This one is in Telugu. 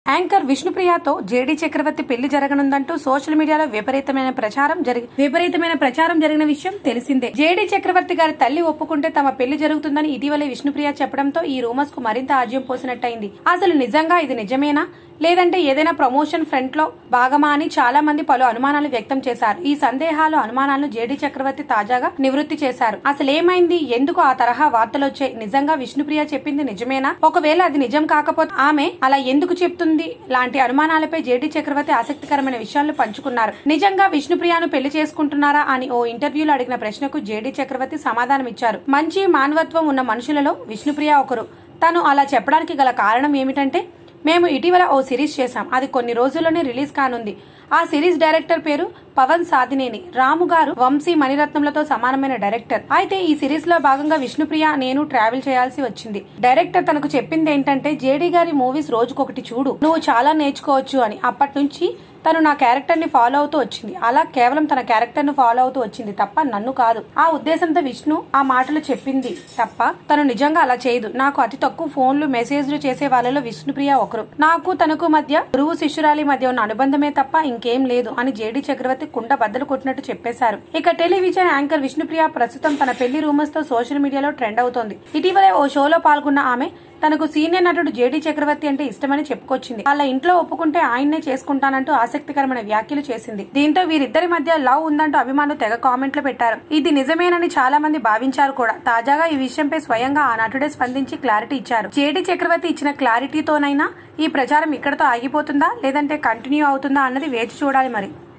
యాంకర్ విష్ణుప్రియతో జేడీ చక్రవర్తి పెళ్లి జరగనుందంటూ సోషల్ మీడియాలో విపరీతమైన ప్రచారం జరిగి విపరీతమైన ప్రచారం జరిగిన విషయం తెలిసిందే జేడీ చక్రవర్తి గారి తల్లి ఒప్పుకుంటే తమ పెళ్లి జరుగుతుందని ఇటీవలే విష్ణుప్రియ చెప్పడంతో ఈ రూమర్స్ కు మరింత ఆజ్యం పోసినట్టయింది అసలు నిజంగా ఇది నిజమేనా లేదంటే ఏదైనా ప్రమోషన్ ఫ్రంట్ లో భాగమా అని చాలా మంది పలు అనుమానాలు వ్యక్తం చేశారు ఈ సందేహాలు అనుమానాలను జేడీ చక్రవర్తి తాజాగా నివృత్తి చేశారు అసలు ఏమైంది ఎందుకు ఆ తరహా వార్తలు వచ్చాయి నిజంగా విష్ణుప్రియ చెప్పింది నిజమేనా ఒకవేళ అది నిజం కాకపోతే ఆమె అలా ఎందుకు చెప్తుంది లాంటి అనుమానాలపై జేడీ చక్రవర్తి ఆసక్తికరమైన విషయాలను పంచుకున్నారు నిజంగా విష్ణుప్రియను పెళ్లి చేసుకుంటున్నారా అని ఓ ఇంటర్వ్యూలో అడిగిన ప్రశ్నకు జేడీ చక్రవర్తి సమాధానం ఇచ్చారు మంచి మానవత్వం ఉన్న మనుషులలో విష్ణుప్రియ ఒకరు తను అలా చెప్పడానికి గల కారణం ఏమిటంటే మేము ఇటీవల ఓ సిరీస్ చేశాం అది కొన్ని రోజుల్లోనే రిలీజ్ కానుంది ఆ సిరీస్ డైరెక్టర్ పేరు పవన్ సాధినేని రాము గారు వంశీ మణిరత్నంలతో సమానమైన డైరెక్టర్ అయితే ఈ సిరీస్ లో భాగంగా విష్ణుప్రియ నేను ట్రావెల్ చేయాల్సి వచ్చింది డైరెక్టర్ తనకు చెప్పింది ఏంటంటే జేడీ గారి మూవీస్ రోజుకొకటి చూడు నువ్వు చాలా నేర్చుకోవచ్చు అని అప్పటి నుంచి తను నా క్యారెక్టర్ ని ఫాలో అవుతూ వచ్చింది అలా కేవలం తన క్యారెక్టర్ ను ఫాలో అవుతూ వచ్చింది తప్ప నన్ను కాదు ఆ ఉద్దేశంతో విష్ణు ఆ మాటలు చెప్పింది తప్ప తను నిజంగా అలా చేయదు నాకు అతి తక్కువ ఫోన్లు మెసేజ్లు చేసే వాళ్ళలో విష్ణుప్రియ ఒకరు నాకు తనకు మధ్య గురువు శిష్యురాలి మధ్య ఉన్న అనుబంధమే తప్ప ఇంకేం లేదు అని జేడీ చక్రవర్తి కుండ బద్దలు కొట్టినట్టు చెప్పేశారు ఇక టెలివిజన్ యాంకర్ విష్ణుప్రియ ప్రస్తుతం తన పెళ్లి రూమర్స్ తో సోషల్ మీడియాలో ట్రెండ్ అవుతోంది ఇటీవలే ఓ షోలో పాల్గొన్న ఆమె తనకు సీనియర్ నటుడు జేడీ చక్రవర్తి అంటే ఇష్టమని చెప్పుకొచ్చింది అలా ఇంట్లో ఒప్పుకుంటే ఆయన్నే చేసుకుంటానంటూ ఆసక్తికరమైన వ్యాఖ్యలు చేసింది దీంతో వీరిద్దరి మధ్య లవ్ ఉందంటూ అభిమానులు తెగ కామెంట్లు పెట్టారు ఇది నిజమేనని చాలా మంది భావించారు కూడా తాజాగా ఈ విషయంపై స్వయంగా ఆ నటుడే స్పందించి క్లారిటీ ఇచ్చారు జేడీ చక్రవర్తి ఇచ్చిన క్లారిటీతోనైనా ఈ ప్రచారం ఇక్కడతో ఆగిపోతుందా లేదంటే కంటిన్యూ అవుతుందా అన్నది వేచి చూడాలి మరి